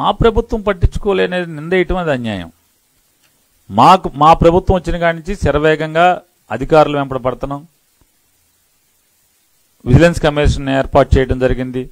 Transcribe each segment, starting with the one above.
మా ప్రభుత్వం పట్టించుకోలేనేది నిందేయటం అది అన్యాయం మాకు మా ప్రభుత్వం వచ్చిన కాడి నుంచి శరవేగంగా అధికారులు వెంపడ పడుతున్నాం విజిలెన్స్ కమిషన్ ఏర్పాటు చేయడం జరిగింది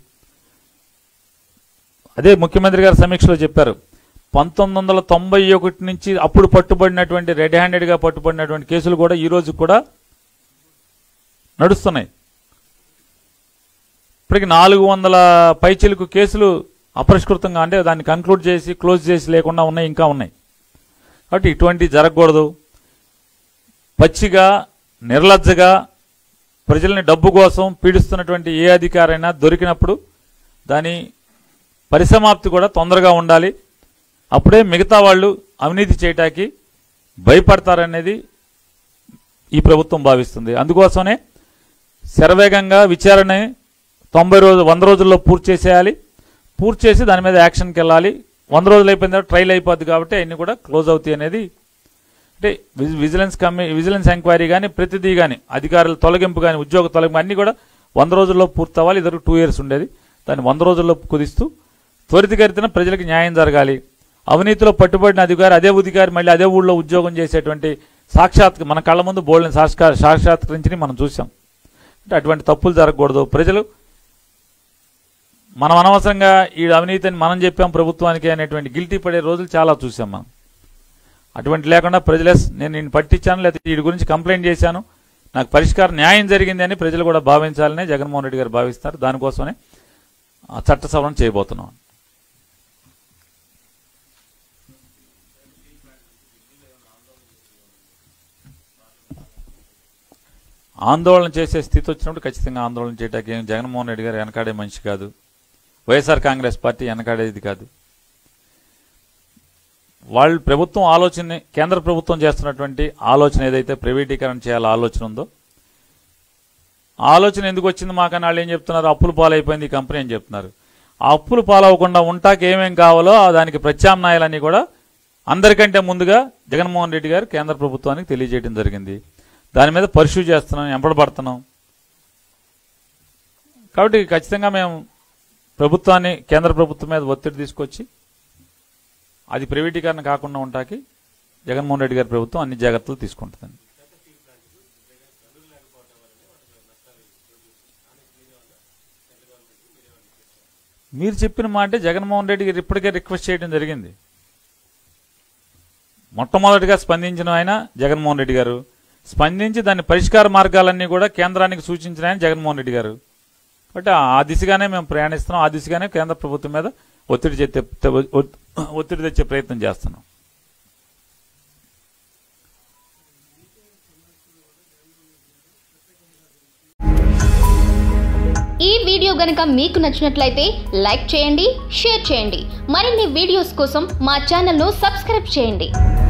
అదే ముఖ్యమంత్రి గారు సమీక్షలో చెప్పారు పంతొమ్మిది వందల తొంభై ఒకటి నుంచి అప్పుడు పట్టుబడినటువంటి రెడ్ హ్యాండెడ్గా పట్టుబడినటువంటి కేసులు కూడా ఈ రోజు కూడా నడుస్తున్నాయి ఇప్పటికి నాలుగు వందల పైచిలుకు కేసులు అపరిష్కృతంగా అంటే దాన్ని కంక్లూడ్ చేసి క్లోజ్ చేసి లేకుండా ఉన్నాయి ఇంకా ఉన్నాయి కాబట్టి ఇటువంటి జరగకూడదు పచ్చిగా నిర్లజ్జగా ప్రజల్ని డబ్బు కోసం పీడిస్తున్నటువంటి ఏ అధికారైనా దొరికినప్పుడు దాని పరిసమాప్తి కూడా తొందరగా ఉండాలి అప్పుడే మిగతా వాళ్ళు అవినీతి చేయటానికి భయపడతారనేది ఈ ప్రభుత్వం భావిస్తుంది అందుకోసమే శరవేగంగా విచారణ తొంభై రోజు వంద రోజుల్లో పూర్తి చేసేయాలి పూర్తి చేసి దాని మీద యాక్షన్కి వెళ్ళాలి వంద రోజులు అయిపోయిన తర్వాత ట్రైల్ అయిపోద్ది కాబట్టి అన్ని కూడా క్లోజ్ అవుతాయి అనేది అంటే విజి- విజిలెన్స్ కమి విజిలెన్స్ ఎంక్వైరీ కానీ ప్రతిదీ కానీ అధికారుల తొలగింపు కానీ ఉద్యోగ తొలగింపు అన్నీ కూడా వంద రోజుల్లో పూర్తి అవ్వాలి ఇద్దరు టూ ఇయర్స్ ఉండేది దాన్ని వంద రోజుల్లో కుదిస్తూ త్వరితగతిన ప్రజలకు న్యాయం జరగాలి అవినీతిలో పట్టుబడిన అధికారి అదే అధికారి మళ్ళీ అదే ఊళ్ళో ఉద్యోగం చేసేటువంటి సాక్షాత్ మన కళ్ళ ముందు బోల్డ్ని సాక్షా సాక్షాత్కరించి మనం చూసాం అంటే అటువంటి తప్పులు జరగకూడదు ప్రజలు మనం అనవసరంగా ఈ అవినీతిని మనం చెప్పాం ప్రభుత్వానికి అనేటువంటి గిల్టీ పడే రోజులు చాలా చూసాం మనం అటువంటి లేకుండా ప్రజలే నేను నేను పట్టించాను లేకపోతే వీడి గురించి కంప్లైంట్ చేశాను నాకు పరిష్కారం న్యాయం జరిగింది అని ప్రజలు కూడా భావించాలని జగన్మోహన్ రెడ్డి గారు భావిస్తారు దానికోసమే ఆ చట్ట సవరణ చేయబోతున్నాం ఆందోళన చేసే స్థితి వచ్చినప్పుడు ఖచ్చితంగా ఆందోళన చేయడానికి ఏం జగన్మోహన్ రెడ్డి గారు వెనకాడే మనిషి కాదు వైఎస్ఆర్ కాంగ్రెస్ పార్టీ వెనకాడేది కాదు వాళ్ళు ప్రభుత్వం ఆలోచన కేంద్ర ప్రభుత్వం చేస్తున్నటువంటి ఆలోచన ఏదైతే ప్రైవేటీకరణ చేయాలో ఆలోచన ఉందో ఆ ఆలోచన ఎందుకు వచ్చింది మాకని వాళ్ళు ఏం చెప్తున్నారు అప్పులు పాలైపోయింది ఈ కంపెనీ అని చెప్తున్నారు ఆ అప్పులు పాలవకుండా ఉంటాకి ఏమేం కావాలో ఆ దానికి ప్రత్యామ్నాయాలన్నీ కూడా అందరికంటే ముందుగా జగన్మోహన్ రెడ్డి గారు కేంద్ర ప్రభుత్వానికి తెలియజేయడం జరిగింది దాని మీద పరిశు చేస్తున్నాం ఎంపడబడుతున్నాం కాబట్టి ఖచ్చితంగా మేము ప్రభుత్వాన్ని కేంద్ర ప్రభుత్వం మీద ఒత్తిడి తీసుకొచ్చి అది ప్రైవేటీకరణ కాకుండా ఉంటాకి జగన్మోహన్ రెడ్డి గారి ప్రభుత్వం అన్ని జాగ్రత్తలు తీసుకుంటుందండి మీరు చెప్పిన మాట జగన్మోహన్ రెడ్డి గారు ఇప్పటికే రిక్వెస్ట్ చేయడం జరిగింది మొట్టమొదటిగా స్పందించిన ఆయన జగన్మోహన్ రెడ్డి గారు స్పందించి దాని పరిష్కార మార్గాలన్నీ కూడా కేంద్రానికి సూచించిన ఆయన జగన్మోహన్ రెడ్డి గారు కాబట్టి ఆ దిశగానే మేము ప్రయాణిస్తున్నాం ఆ దిశగానే కేంద్ర ప్రభుత్వం మీద ఒత్తిడి తెచ్చే ఒత్తిడి తెచ్చే ప్రయత్నం చేస్తున్నాం ఈ వీడియో గనక మీకు నచ్చినట్లయితే లైక్ చేయండి షేర్ చేయండి మరిన్ని వీడియోస్ కోసం మా ఛానల్ను సబ్స్క్రైబ్ చేయండి